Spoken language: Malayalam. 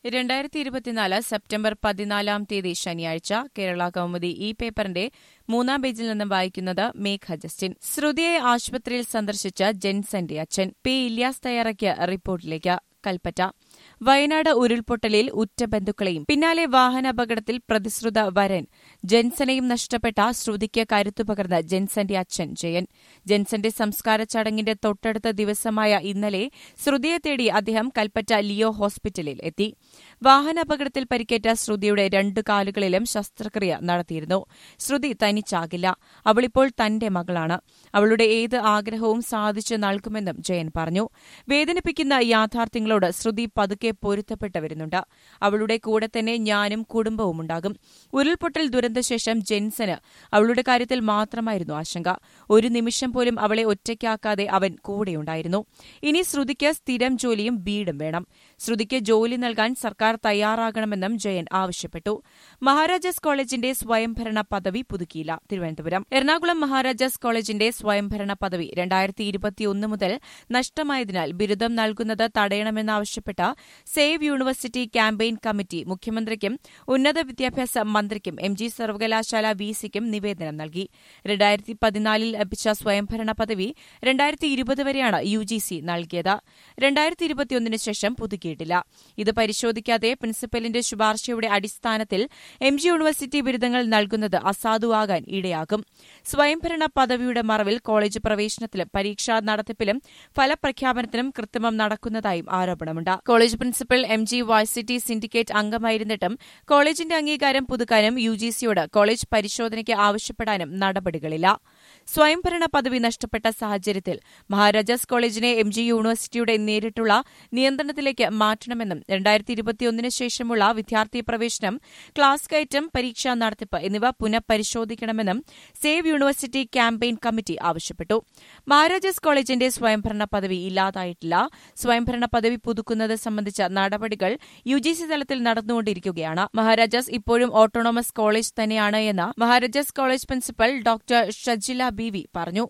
രണ്ടായിരത്തി ഇരുപത്തിനാല് സെപ്റ്റംബർ പതിനാലാം തീയതി ശനിയാഴ്ച കേരള കൗമുദി ഈ പേപ്പറിന്റെ മൂന്നാം പേജിൽ നിന്ന് വായിക്കുന്നത് മേഘ ജസ്റ്റിൻ ശ്രുതിയെ ആശുപത്രിയിൽ സന്ദർശിച്ച ജെൻസന്റെ അച്ഛൻ പി ഇല്യാസ് തയ്യാറാക്കിയ റിപ്പോർട്ടിലേക്ക് കൽപ്പറ്റ വയനാട് ഉരുൾപൊട്ടലിൽ ഉറ്റ ബന്ധുക്കളെയും പിന്നാലെ വാഹനാപകടത്തിൽ പ്രതിശ്രുത വരൻ ജെൻസനെയും നഷ്ടപ്പെട്ട ശ്രുതിക്ക് കരുത്തു പകർന്ന ജെൻസന്റെ അച്ഛൻ ജയൻ ജെൻസന്റെ സംസ്കാര ചടങ്ങിന്റെ തൊട്ടടുത്ത ദിവസമായ ഇന്നലെ ശ്രുതിയെ തേടി അദ്ദേഹം കൽപ്പറ്റ ലിയോ ഹോസ്പിറ്റലിൽ എത്തി വാഹനാപകടത്തിൽ പരിക്കേറ്റ ശ്രുതിയുടെ രണ്ടു കാലുകളിലും ശസ്ത്രക്രിയ നടത്തിയിരുന്നു ശ്രുതി തനിച്ചാകില്ല അവളിപ്പോൾ തന്റെ മകളാണ് അവളുടെ ഏത് ആഗ്രഹവും സാധിച്ചു നൽകുമെന്നും ജയൻ പറഞ്ഞു വേദനിപ്പിക്കുന്ന യാഥാർത്ഥ്യങ്ങളോട് ശ്രുതി പതുക്കെ പൊരുത്തപ്പെട്ടു വരുന്നുണ്ട് അവളുടെ കൂടെ തന്നെ ഞാനും കുടുംബവും ഉണ്ടാകും ഉരുൾപൊട്ടൽ ദുരന്തശേഷം ജെൻസന് അവളുടെ കാര്യത്തിൽ മാത്രമായിരുന്നു ആശങ്ക ഒരു നിമിഷം പോലും അവളെ ഒറ്റയ്ക്കാക്കാതെ അവൻ കൂടെയുണ്ടായിരുന്നു ഇനി ശ്രുതിക്ക് സ്ഥിരം ജോലിയും വീടും വേണം ശ്രുതിക്ക് ജോലി നൽകാൻ സർക്കാർ തയ്യാറാകണമെന്നും ജയൻ ആവശ്യപ്പെട്ടു മഹാരാജാസ് കോളേജിന്റെ സ്വയംഭരണ പദവി പുതുക്കിയില്ല തിരുവനന്തപുരം എറണാകുളം മഹാരാജാസ് കോളേജിന്റെ സ്വയംഭരണ പദവി രണ്ടായിരത്തി ഇരുപത്തിയൊന്ന് മുതൽ നഷ്ടമായതിനാൽ ബിരുദം നൽകുന്നത് തടയണമെന്നാവശ്യപ്പെട്ട സേവ് യൂണിവേഴ്സിറ്റി ക്യാമ്പയിൻ കമ്മിറ്റി മുഖ്യമന്ത്രിക്കും ഉന്നത വിദ്യാഭ്യാസ മന്ത്രിക്കും എം ജി സർവകലാശാല വിസിക്കും നിവേദനം നൽകി രണ്ടായിരത്തി പതിനാലിൽ ലഭിച്ച സ്വയംഭരണ പദവി രണ്ടായിരത്തി ഇരുപത് വരെയാണ് യു ജി സി നൽകിയത് രണ്ടായിരത്തി ഇരുപത്തിയൊന്നിന് ശേഷം പുതുക്കിയിട്ടില്ല ഇത് പരിശോധിക്കാതെ പ്രിൻസിപ്പലിന്റെ ശുപാർശയുടെ അടിസ്ഥാനത്തിൽ എം ജി യൂണിവേഴ്സിറ്റി ബിരുദങ്ങൾ നൽകുന്നത് അസാധുവാകാൻ ഇടയാകും സ്വയംഭരണ പദവിയുടെ മറവിൽ കോളേജ് പ്രവേശനത്തിലും പരീക്ഷാ നടത്തിപ്പിലും ഫലപ്രഖ്യാപനത്തിനും കൃത്രിമം നടക്കുന്നതായും ആരോപണമുണ്ട് college principal M G varsity syndicate അംഗമായിരുന്നിട്ടും കോളേജിന്റെ അംഗീകാരം പുതുക്കാനും യു ജി സിയോട് കോളേജ് പരിശോധനയ്ക്ക് ആവശ്യപ്പെടാനും നടപടികളില്ല സ്വയംഭരണ പദവി നഷ്ടപ്പെട്ട സാഹചര്യത്തിൽ മഹാരാജാസ് കോളേജിനെ എം ജി യൂണിവേഴ്സിറ്റിയുടെ നേരിട്ടുള്ള നിയന്ത്രണത്തിലേക്ക് മാറ്റണമെന്നും രണ്ടായിരത്തി ഇരുപത്തിയൊന്നിന് ശേഷമുള്ള വിദ്യാർത്ഥി പ്രവേശനം ക്ലാസ് കയറ്റം പരീക്ഷാ നടത്തിപ്പ് എന്നിവ പുനഃപരിശോധിക്കണമെന്നും സേവ് യൂണിവേഴ്സിറ്റി ക്യാമ്പയിൻ കമ്മിറ്റി ആവശ്യപ്പെട്ടു മഹാരാജാസ് കോളേജിന്റെ സ്വയംഭരണ പദവി ഇല്ലാതായിട്ടില്ല സ്വയംഭരണ പദവി പുതുക്കുന്നത് സംബന്ധിച്ച നടപടികൾ യു ജി സി തലത്തിൽ നടന്നുകൊണ്ടിരിക്കുകയാണ് മഹാരാജാസ് ഇപ്പോഴും ഓട്ടോണമസ് കോളേജ് തന്നെയാണ് എന്ന് Maharajas college principal doctor Shajila B V പറഞ്ഞു